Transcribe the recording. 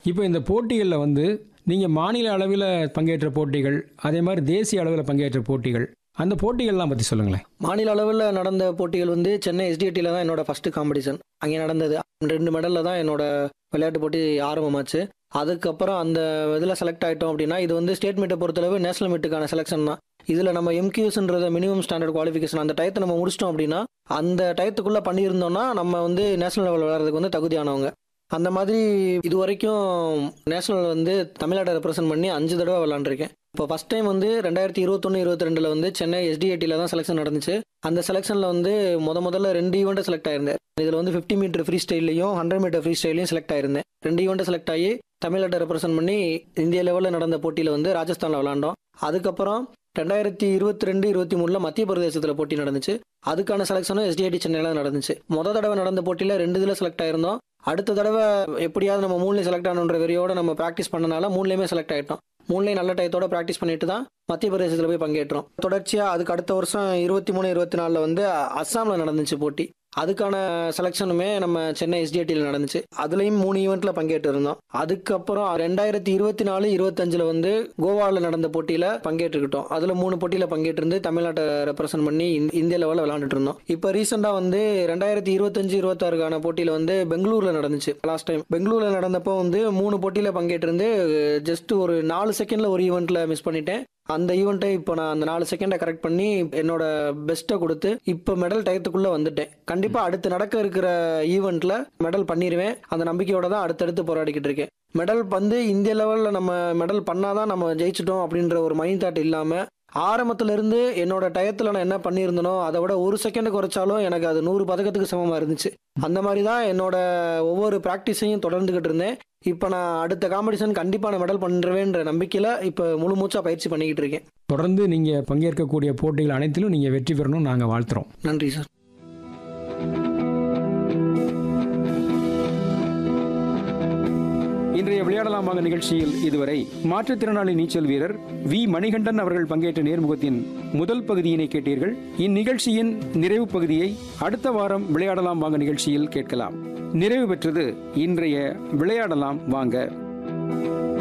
இப்போ இந்த போட்டிகளில் வந்து நீங்கள் மாநில அளவில் பங்கேற்ற போட்டிகள் அதே மாதிரி தேசிய அளவில் பங்கேற்ற போட்டிகள் அந்த போட்டிகள்லாம் பற்றி சொல்லுங்களேன் மாநில அளவில் நடந்த போட்டிகள் வந்து சென்னை எஸ்டிடியில் தான் என்னோட ஃபர்ஸ்ட் காம்படிஷன் அங்கே நடந்தது ரெண்டு மெடலில் தான் என்னோட விளையாட்டு போட்டி ஆரம்பமாச்சு அதுக்கப்புறம் அந்த இதில் செலக்ட் ஆகிட்டோம் அப்படின்னா இது வந்து ஸ்டேட் மீட்டை பொறுத்தளவு நேஷனல் மீட்டுக்கான செலெக்ஷன் தான் இதில் நம்ம எம்கியூஸ்ன்றத மினிமம் ஸ்டாண்டர்ட் குவாலிஃபிகேஷன் அந்த டயத்தை நம்ம முடிச்சிட்டோம் அப்படின்னா அந்த டயத்துக்குள்ளே பண்ணியிருந்தோம்னா நம்ம வந்து நேஷனல் லெவல் விளையாடுறதுக்கு வந்து தகுதியானவங்க அந்த மாதிரி இது வரைக்கும் நேஷனல் வந்து தமிழ்நாட்டை ரெப்ரசென்ட் பண்ணி அஞ்சு தடவை விளாண்டுருக்கேன் இப்போ ஃபஸ்ட் டைம் வந்து ரெண்டாயிரத்தி இருபத்தொன்று இருபத்தி ரெண்டில் வந்து சென்னை எஸ்டிஐடியில் தான் செலெக்ஷன் நடந்துச்சு அந்த செலெக்ஷனில் வந்து முத முதல்ல ரெண்டு ஈவெண்ட்டை செலக்ட் ஆயிருந்தேன் இதில் வந்து ஃபிஃப்டி மீட்டர் ஃப்ரீ ஸ்டைல்லையும் ஹண்ட்ரட் மீட்டர் ஃப்ரீ ஸ்டைலையும் செலக்ட் ஆயிருந்தேன் ரெண்டு ஈவெண்ட்டை செலக்ட் ஆகி தமிழ்நாட்டை ரெப்ரசென்ட் பண்ணி இந்திய லெவலில் நடந்த போட்டியில் வந்து ராஜஸ்தானில் விளாண்டோம் அதுக்கப்புறம் ரெண்டாயிரத்தி இருபத்தி ரெண்டு இருபத்தி மூணில் மத்திய பிரதேசத்தில் போட்டி நடந்துச்சு அதுக்கான செலெக்ஷனும் எஸ்டிஐடி சென்னையில் நடந்துச்சு முத தடவை நடந்த போட்டியில் ரெண்டு இதில் செலக்ட் ஆயிருந்தோம் அடுத்த தடவை எப்படியாவது நம்ம மூணுலேயும் செலக்ட் ஆகணுன்ற வெறியோட நம்ம ப்ராக்டிஸ் பண்ணனால மூணுலேயுமே செலக்ட் ஆகிட்டோம் மூணுலேயும் நல்ல டயத்தோட ப்ராக்டிஸ் பண்ணிட்டு தான் மத்திய பிரதேசத்தில் போய் பங்கேற்றோம் தொடர்ச்சியாக அதுக்கு அடுத்த வருஷம் இருபத்தி மூணு இருபத்தி நாலில் வந்து அஸ்ஸாமில் நடந்துச்சு போட்டி அதுக்கான செலெக்ஷனுமே நம்ம சென்னை எஸ்டிஐடியில் நடந்துச்சு அதுலேயும் மூணு ஈவெண்ட்டில் பங்கேற்று இருந்தோம் அதுக்கப்புறம் ரெண்டாயிரத்தி இருபத்தி நாலு இருபத்தஞ்சில் வந்து கோவாவில் நடந்த போட்டியில் பங்கேற்றுக்கிட்டோம் அதில் மூணு போட்டியில் பங்கேற்றிருந்து தமிழ்நாட்டை ரெப்ரசென்ட் பண்ணி இந்- இந்திய லெவலில் விளாண்டுட்டு இருந்தோம் இப்போ ரீசெண்டாக வந்து ரெண்டாயிரத்தி இருபத்தஞ்சு இருபத்தாறுக்கான போட்டியில் வந்து பெங்களூரில் நடந்துச்சு லாஸ்ட் டைம் பெங்களூரில் நடந்தப்போ வந்து மூணு போட்டியில் பங்கேற்றிருந்து ஜஸ்ட் ஒரு நாலு செகண்டில் ஒரு ஈவெண்ட்டில் மிஸ் பண்ணிட்டேன் அந்த ஈவெண்ட்டை இப்போ நான் அந்த நாலு செகண்டை கரெக்ட் பண்ணி என்னோட பெஸ்ட்டை கொடுத்து இப்போ மெடல் டயத்துக்குள்ளே வந்துட்டேன் கண்டிப்பாக அடுத்து நடக்க இருக்கிற ஈவெண்ட்டில் மெடல் பண்ணிடுவேன் அந்த நம்பிக்கையோட தான் அடுத்தடுத்து போராடிக்கிட்டு இருக்கேன் மெடல் வந்து இந்திய லெவலில் நம்ம மெடல் பண்ணாதான் நம்ம ஜெயிச்சிட்டோம் அப்படின்ற ஒரு மைண்ட் தாட் இல்லாமல் ஆரம்பத்துல இருந்து என்னோட டயத்தில் நான் என்ன பண்ணியிருந்தனோ அதை விட ஒரு செகண்ட் குறைச்சாலும் எனக்கு அது நூறு பதக்கத்துக்கு சமமாக இருந்துச்சு அந்த மாதிரி தான் என்னோட ஒவ்வொரு ப்ராக்டிஸையும் தொடர்ந்துக்கிட்டு இருந்தேன் இப்போ நான் அடுத்த காம்படிஷன் கண்டிப்பாக நான் மெடல் பண்ணுறேன்ற நம்பிக்கையில் இப்போ முழு மூச்சாக பயிற்சி பண்ணிக்கிட்டு இருக்கேன் தொடர்ந்து நீங்கள் பங்கேற்கக்கூடிய போட்டிகள் அனைத்திலும் நீங்கள் வெற்றி பெறணும்னு நாங்கள் வாழ்த்துறோம் நன்றி சார் இன்றைய விளையாடலாம் வாங்க நிகழ்ச்சியில் இதுவரை மாற்றுத்திறனாளி நீச்சல் வீரர் வி மணிகண்டன் அவர்கள் பங்கேற்ற நேர்முகத்தின் முதல் பகுதியினை கேட்டீர்கள் இந்நிகழ்ச்சியின் நிறைவு பகுதியை அடுத்த வாரம் விளையாடலாம் வாங்க நிகழ்ச்சியில் கேட்கலாம் நிறைவு பெற்றது இன்றைய விளையாடலாம் வாங்க